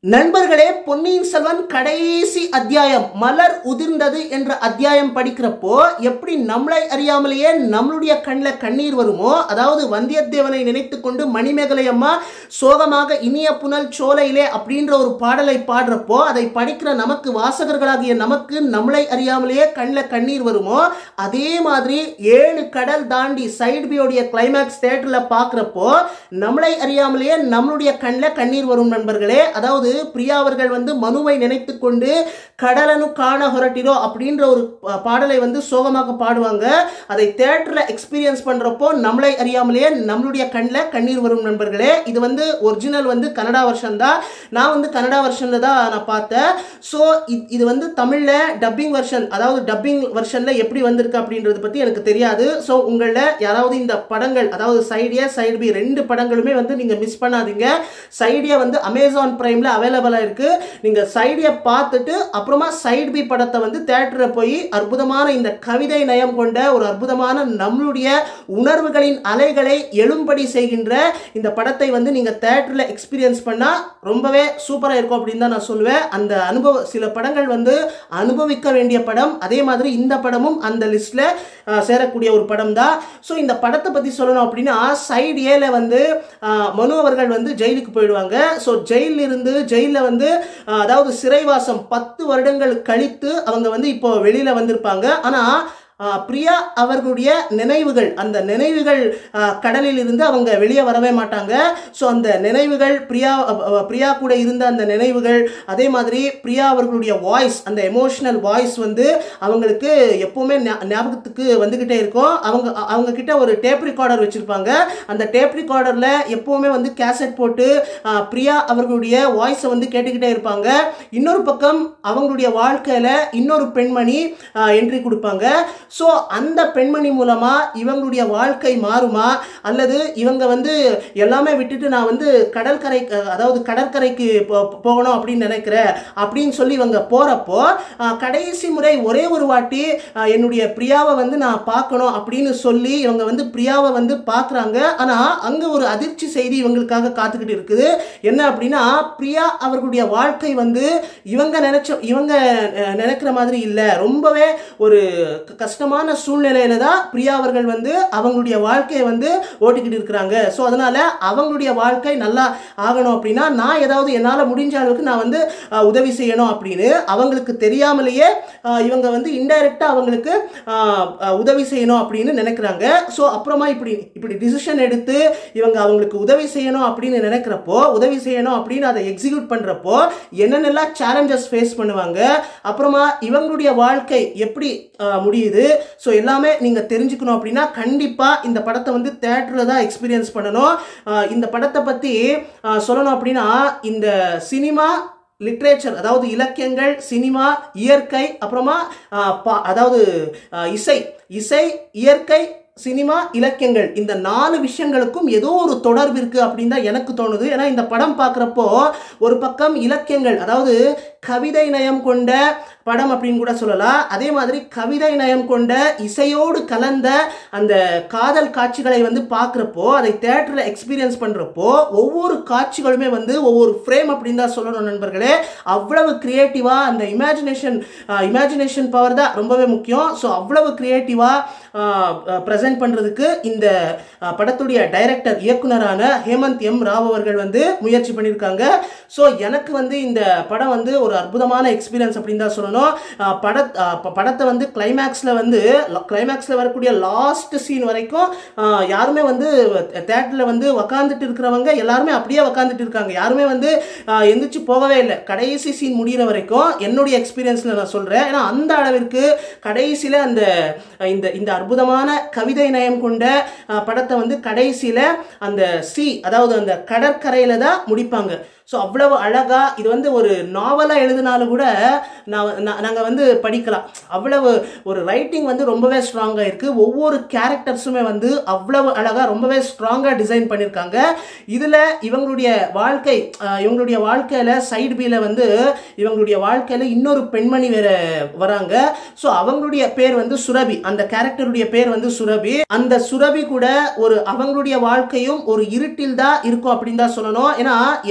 நண்பர்களே பொன்னியின் செல்வன் கடைசி அத்தியாயம் மலர் உதிர்ந்தது என்ற அத்தியாயம் படிக்கிறப்போ எப்படி நம்மளை அறியாமலேயே நம்மளுடைய கண்ணில் கண்ணீர் வருமோ அதாவது வந்தியத்தேவனை நினைத்து கொண்டு மணிமேகலை அம்மா சோகமாக இனிய புனல் சோலையிலே அப்படின்ற ஒரு பாடலை பாடுறப்போ அதை படிக்கிற நமக்கு வாசகர்களாகிய நமக்கு நம்மளை அறியாமலேயே கண்ணில் கண்ணீர் வருமோ அதே மாதிரி ஏழு கடல் தாண்டி சைடு பியோடைய கிளைமேக்ஸ் தேட்டரில் பார்க்குறப்போ நம்மளை அறியாமலேயே நம்மளுடைய கண்ணில் கண்ணீர் வரும் நண்பர்களே அதாவது பிரியா அவர்கள் வந்து மனுவை நினைத்து கொண்டு கடலனு காண ஹொரட்டிரோ அப்படின்ற ஒரு பா- பாடலை வந்து சோகமாக பாடுவாங்க அதை தேட்டரில் எக்ஸ்பீரியன்ஸ் பண்ணுறப்போ நம்மளை அறியாமலேயே நம்மளுடைய கண்ணில் கண்ணீர் வரும் நண்பர்களே இது வந்து ஒரிஜினல் வந்து கன்னடா வருஷன் தான் நான் வந்து கன்னடா வருஷனில் தான் நான் பார்த்தேன் ஸோ இது வந்து தமிழில் டப்பிங் வெர்ஷன் அதாவது டப்பிங் வெர்ஷனில் எப்படி வந்திருக்கு அப்படின்றத பற்றி எனக்கு தெரியாது ஸோ உங்களில் யாராவது இந்த படங்கள் அதாவது சைடு ஏ சைடு பி ரெண்டு படங்களுமே வந்து நீங்கள் மிஸ் பண்ணாதீங்க சைடியா வந்து அமேசான் பிரைமில் அவைலபிளாக இருக்குது நீங்கள் சைடியை பார்த்துட்டு அப்புறமா சைடு பி படத்தை வந்து தேட்டரில் போய் அற்புதமான இந்த கவிதை நயம் கொண்ட ஒரு அற்புதமான நம்மளுடைய உணர்வுகளின் அலைகளை எழும்படி செய்கின்ற இந்த படத்தை வந்து நீங்கள் தேட்டரில் எக்ஸ்பீரியன்ஸ் பண்ணால் ரொம்பவே சூப்பராக இருக்கும் அப்படின்னு தான் நான் சொல்லுவேன் அந்த அனுபவ சில படங்கள் வந்து அனுபவிக்க வேண்டிய படம் அதே மாதிரி இந்த படமும் அந்த லிஸ்ட்டில் சேரக்கூடிய ஒரு படம் தான் ஸோ இந்த படத்தை பற்றி சொல்லணும் அப்படின்னா சைடு ஏல வந்து ஆஹ், மனு அவர்கள் வந்து ஜெயிலுக்கு போயிடுவாங்க ஸோ ஜெயிலில் இருந்து ஜெயிலில் வந்து ஆஹ், அதாவது சிறைவாசம் பத்து வருடங்கள் கழித்து அவங்க வந்து இப்போ வெளியில் வந்திருப்பாங்க ஆனால் ஆஹ் பிரியா அவர்களுடைய நினைவுகள் அந்த நினைவுகள் ஆஹ் கடலில் இருந்து அவங்க வெளியே வரவே மாட்டாங்க ஸோ அந்த நினைவுகள் பிரியா அஹ் அஹ் பிரியா கூட இருந்த அந்த நினைவுகள் அதே மாதிரி பிரியா அவர்களுடைய வாய்ஸ் அந்த எமோஷனல் வாய்ஸ் வந்து அவங்களுக்கு எப்பவுமே ஞா- ஞாபகத்துக்கு வந்துக்கிட்டே இருக்கும் அவங்க அ- அவங்க கிட்ட ஒரு டேப் ரெக்கார்டர் வச்சிருப்பாங்க அந்த டேப் ரெக்கார்டரில் எப்பவுமே வந்து கேசட் போட்டு ஆஹ் பிரியா அவர்களுடைய வாய்ஸை வந்து கேட்டுக்கிட்டே இருப்பாங்க இன்னொரு பக்கம் அவங்களுடைய வாழ்க்கையில் இன்னொரு பெண்மணி என்ட்ரி கொடுப்பாங்க ஸோ அந்த பெண்மணி மூலமாக இவங்களுடைய வாழ்க்கை மாறுமா அல்லது இவங்க வந்து எல்லாமே விட்டுட்டு நான் வந்து கடற்கரை அதாவது கடற்கரைக்கு போ- போகணும் அப்படின்னு நினைக்கிறேன் அப்படின்னு சொல்லி இவங்க போகிறப்போ கடைசி முறை ஒரே ஒரு வாட்டி ஆஹ், என்னுடைய பிரியாவை வந்து நான் பார்க்கணும் அப்படின்னு சொல்லி இவங்க வந்து பிரியாவை வந்து பார்க்குறாங்க ஆனால் அங்கே ஒரு அதிர்ச்சி செய்தி இவங்களுக்காக காத்துக்கிட்டு இருக்குது என்ன அப்படின்னா பிரியா அவர்களுடைய வாழ்க்கை வந்து இவங்க நினைச்ச இவங்க அஹ், நினைக்கிற மாதிரி இல்லை ரொம்பவே ஒரு க- கஷ்டமான சூழ்நிலையில தான் பிரியா அவர்கள் வந்து அவங்களுடைய வாழ்க்கையை வந்து ஓட்டிக்கிட்டு இருக்கிறாங்க ஸோ அதனால அவங்களுடைய வாழ்க்கை நல்லா ஆகணும் அப்படின்னா நான் ஏதாவது என்னால் முடிஞ்ச அளவுக்கு நான் வந்து அஹ், உதவி செய்யணும் அப்படின்னு அவங்களுக்கு தெரியாமலேயே அஹ், இவங்க வந்து இன்டைரக்டாக அவங்களுக்கு அஹ், அஹ், உதவி செய்யணும் அப்படின்னு நினைக்கிறாங்க ஸோ அப்புறமா இப்படி இப்படி டிசிஷன் எடுத்து இவங்க அவங்களுக்கு உதவி செய்யணும் அப்படின்னு நினைக்கிறப்போ உதவி செய்யணும் அப்படின்னு அதை எக்ஸிக்யூட் பண்ணுறப்போ என்னென்னலாம் சேலஞ்சஸ் ஃபேஸ் பண்ணுவாங்க அப்புறமா இவங்களுடைய வாழ்க்கை எப்படி அஹ், முடியுது ஸோ எல்லாமே நீங்கள் தெரிஞ்சுக்கணும் அப்படின்னா கண்டிப்பாக இந்த படத்தை வந்து தேட்டரில் தான் எக்ஸ்பீரியன்ஸ் பண்ணணும் அஹ், இந்த படத்தை பற்றி சொல்லணும் அப்படின்னா இந்த சினிமா லிட்ரேச்சர் அதாவது இலக்கியங்கள் சினிமா இயற்கை அப்புறமா அஹ், பா- அதாவது அஹ், இசை இசை இயற்கை சினிமா இலக்கியங்கள் இந்த நாலு விஷயங்களுக்கும் ஏதோ ஒரு தொடர்பு இருக்கு அப்படின்னு தான் எனக்கு தோணுது ஏன்னா இந்த படம் பார்க்குறப்போ ஒரு பக்கம் இலக்கியங்கள் அதாவது கவிதை நயம் கொண்ட படம் அப்படின்னு கூட சொல்லலாம் அதே மாதிரி கவிதை நயம் கொண்ட இசையோடு கலந்த அந்த காதல் காட்சிகளை வந்து பார்க்குறப்போ அதை தேட்டரில் எக்ஸ்பீரியன்ஸ் பண்ணுறப்போ ஒவ்வொரு காட்சிகளுமே வந்து ஒவ்வொரு ஃப்ரேம் அப்படின்னு தான் சொல்லணும் நண்பர்களே அவ்வளவு கிரியேட்டிவாக அந்த இமேஜினேஷன் இமேஜினேஷன் பவர் தான் ரொம்பவே முக்கியம் ஸோ அவ்வளவு கிரியேட்டிவாக ப்ரெசென்ட் பண்ணுறதுக்கு இந்த அஹ், படத்துடைய டைரக்டர் இயக்குனரான ஹேமந்த் எம் ராவ் அவர்கள் வந்து முயற்சி பண்ணியிருக்காங்க ஸோ எனக்கு வந்து இந்த படம் வந்து ஒரு அற்புதமான எக்ஸ்பீரியன்ஸ் அப்படின்னு தான் சொல்லணும் அஹ், பட அஹ், ப- படத்தை வந்து கிளைமேக்ஸில் வந்து கிளைமேக்ஸில் வரக்கூடிய லாஸ்ட் சீன் வரைக்கும் அஹ், யாருமே வந்து தேட்டரில் வந்து உக்காந்துட்டு இருக்கிறவங்க எல்லாருமே அப்படியே உக்காந்துட்டு இருக்காங்க யாருமே வந்து அஹ், எந்திரிச்சு போகவே இல்லை கடைசி சீன் முடிகிற வரைக்கும் என்னுடைய எக்ஸ்பீரியன்ஸில் நான் சொல்கிறேன் ஏன்னா அந்த அளவிற்கு கடைசியில் அந்த அஹ், இந்த இந்த அற்புதமான கவிதை நயம் கொண்ட அஹ், படத்தை வந்து கடைசியில் அந்த சி அதாவது அந்த கடற்கரையில் தான் முடிப்பாங்க ஸோ அவ்வளவு அழகா இது வந்து ஒரு நாவலாக எழுதினாலும் கூட நான் நாங்கள் வந்து படிக்கலாம் அவ்வளவு ஒரு ரைட்டிங் வந்து ரொம்பவே ஸ்ட்ராங்காக இருக்குது ஒவ்வொரு கேரக்டர்ஸுமே வந்து அவ்வளவு அழகாக ரொம்பவே ஸ்ட்ராங்காக டிசைன் பண்ணியிருக்காங்க இதில் இவங்களுடைய வாழ்க்கை அஹ், இவங்களுடைய வாழ்க்கையில் சைடு பியில் வந்து இவங்களுடைய வாழ்க்கையில் இன்னொரு பெண்மணி வேற வராங்க ஸோ அவங்களுடைய பேர் வந்து சுரபி அந்த கேரக்டருடைய பேர் வந்து சுரபி அந்த சுரபி கூட ஒரு அவங்களுடைய வாழ்க்கையும் ஒரு இருட்டில் தான் இருக்கும் அப்படின்னு தான் சொல்லணும் ஏன்னா ஏதோ ஒரு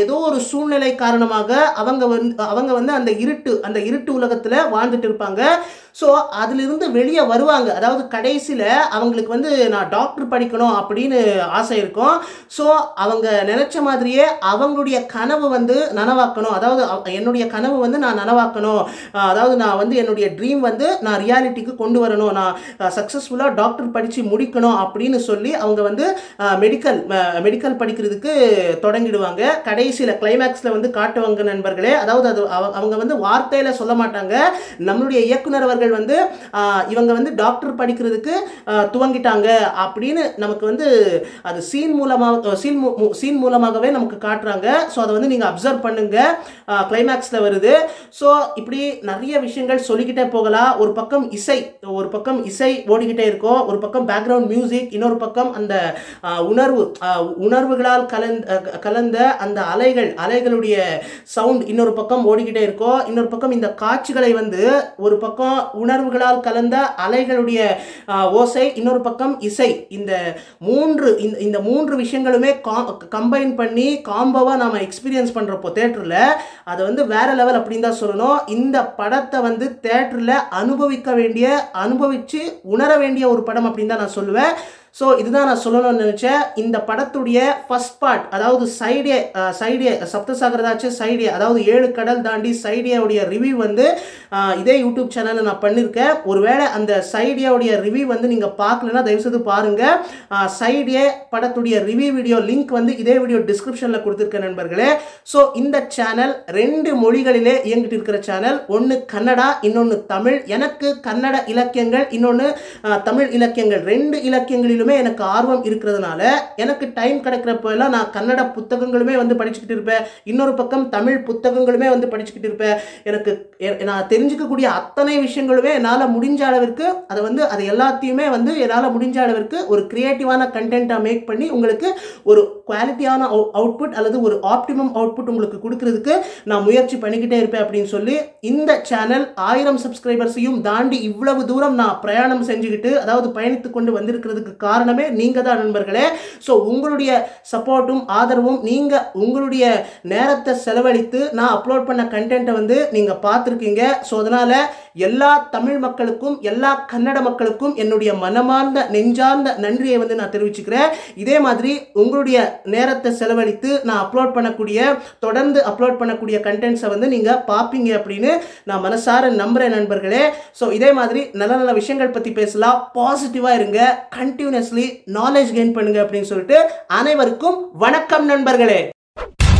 சூழ்நிலை காரணமாக அவங்க வந்து அவங்க வந்து அந்த இருட்டு அந்த இருட்டு உலகத்தில் வாழ்ந்துட்டு இருப்பாங்க ஸோ அதிலிருந்து வெளியே வருவாங்க அதாவது கடைசியில் அவங்களுக்கு வந்து நான் டாக்டர் படிக்கணும் அப்படின்னு ஆசை இருக்கும் ஸோ அவங்க நினச்ச மாதிரியே அவங்களுடைய கனவு வந்து நனவாக்கணும் அதாவது அவ- என்னுடைய கனவு வந்து நான் நனவாக்கணும் அஹ் அதாவது நான் வந்து என்னுடைய ட்ரீம் வந்து நான் ரியாலிட்டிக்கு கொண்டு வரணும் நான் சக்ஸஸ்ஃபுல்லாக டாக்டர் படித்து முடிக்கணும் அப்படின்னு சொல்லி அவங்க வந்து மெடிக்கல் மெடிக்கல் படிக்கிறதுக்கு தொடங்கிடுவாங்க கடைசியில் கிளைமேக்ஸில் வந்து காட்டுவாங்க நண்பர்களே அதாவது அது அவ- அவங்க வந்து வார்த்தையில் சொல்ல மாட்டாங்க நம்மளுடைய இயக்குனர் அவர்கள் வந்து ஆஹ், இவங்க வந்து டாக்டர் படிக்கிறதுக்கு ஆஹ், துவங்கிட்டாங்க அப்படின்னு நமக்கு வந்து அது சீன் மூலமாக சீன் சீன் மூலமாகவே நமக்கு காட்டுறாங்க ஸோ அதை வந்து நீங்கள் அப்சர்வ் பண்ணுங்க கிளைமேக்ஸில் வருது ஸோ இப்படி நிறைய விஷயங்கள் சொல்லிக்கிட்டே போகலாம் ஒரு பக்கம் இசை ஒரு பக்கம் இசை ஓடிக்கிட்டே இருக்கும் ஒரு பக்கம் பேக்ரவுண்ட் மியூசிக் இன்னொரு பக்கம் அந்த ஆஹ், உணர்வு ஆஹ், உணர்வுகளால் கலந்த அஹ், கலந்த அந்த அலைகள் அலைகளுடைய சவுண்ட் இன்னொரு பக்கம் ஓடிக்கிட்டே இருக்கும் இன்னொரு பக்கம் இந்த காட்சிகளை வந்து ஒரு பக்கம் உணர்வுகளால் கலந்த அலைகளுடைய ஆஹ், ஓசை இன்னொரு பக்கம் இசை இந்த மூன்று இந்த இந்த மூன்று விஷயங்களுமே கம்பைன் பண்ணி காம்போவாக நாம எக்ஸ்பீரியன்ஸ் பண்ணுறப்போ தேட்டரில் அதை வந்து வேற லெவல் அப்படின்னு தான் சொல்லணும் இந்த படத்தை வந்து தேட்டரில் அனுபவிக்க வேண்டிய அனுபவித்து உணர வேண்டிய ஒரு படம் அப்படின்னு தான் நான் சொல்லுவேன் ஸோ இதுதான் நான் சொல்லணும்னு நினச்சேன் இந்த படத்துடைய ஃபர்ஸ்ட் பார்ட் அதாவது சைடே சைடே சப்தசாகரதாச்சு சைடே அதாவது ஏழு கடல் தாண்டி சைடியாவுடைய ரிவ்யூ வந்து அஹ், இதே யூடியூப் சேனலில் நான் பண்ணியிருக்கேன் ஒருவேளை அந்த சைடியாவுடைய ரிவ்யூ வந்து நீங்கள் பார்க்கலன்னா தயவுசெய்து பாருங்கள் சைடியே படத்துடைய ரிவ்யூ வீடியோ லிங்க் வந்து இதே வீடியோ டிஸ்கிரிப்ஷனில் கொடுத்துருக்கேன் நண்பர்களே ஸோ இந்த சேனல் ரெண்டு மொழிகளிலே இயங்கிட்டு இருக்கிற சேனல் ஒன்று கன்னடா இன்னொன்று தமிழ் எனக்கு கன்னட இலக்கியங்கள் இன்னொன்று தமிழ் இலக்கியங்கள் ரெண்டு இலக்கியங்களிலுமே எனக்கு ஆர்வம் இருக்கிறதுனால எனக்கு டைம் கிடைக்கிறப்போ எல்லாம் நான் கன்னட புத்தகங்களுமே வந்து படிச்சுக்கிட்டு இருப்பேன் இன்னொரு பக்கம் தமிழ் புத்தகங்களுமே வந்து படிச்சுக்கிட்டு இருப்பேன் எனக்கு எ- நான் தெரிஞ்சுக்கக்கூடிய அத்தனை விஷயங்களுமே என்னால் முடிஞ்ச அளவிற்கு அதை வந்து அது எல்லாத்தையுமே வந்து என்னால் முடிஞ்ச அளவிற்கு ஒரு கிரியேட்டிவான கண்டென்ட்டாக மேக் பண்ணி உங்களுக்கு ஒரு குவாலிட்டியான அவுட்புட் அல்லது ஒரு ஆப்டிமம் அவுட்புட் உங்களுக்கு கொடுக்கறதுக்கு நான் முயற்சி பண்ணிக்கிட்டே இருப்பேன் அப்படின்னு சொல்லி இந்த சேனல் ஆயிரம் சப்ஸ்கிரைபர்ஸையும் தாண்டி இவ்வளவு தூரம் நான் பிரயாணம் செஞ்சுக்கிட்டு அதாவது பயணித்து கொண்டு வந்திருக்கிறதுக்கு காரணமே நீங்கள் தான் நண்பர்களே ஸோ உங்களுடைய சப்போர்ட்டும் ஆதரவும் நீங்கள் உங்களுடைய நேரத்தை செலவழித்து நான் அப்லோட் பண்ண கண்டென்ட்டை வந்து நீங்கள் பார்த்துருக்கீங்க ஸோ அதனால் எல்லா தமிழ் மக்களுக்கும் எல்லா கன்னட மக்களுக்கும் என்னுடைய மனமார்ந்த நெஞ்சார்ந்த நன்றியை வந்து நான் தெரிவிச்சுக்கிறேன் இதே மாதிரி உங்களுடைய நேரத்தை செலவழித்து நான் அப்லோட் பண்ணக்கூடிய தொடர்ந்து அப்லோட் பண்ணக்கூடிய கண்டென்ட்ஸை வந்து நீங்கள் பார்ப்பீங்க அப்படின்னு நான் மனசார நம்புகிறேன் நண்பர்களே ஸோ இதே மாதிரி நல்ல நல்ல விஷயங்கள் பற்றி பேசலாம் பாசிட்டிவாக இருங்க கண்டினியூஸ்லி நாலேஜ் கெயின் பண்ணுங்க அப்படின்னு சொல்லிட்டு அனைவருக்கும் வணக்கம் நண்பர்களே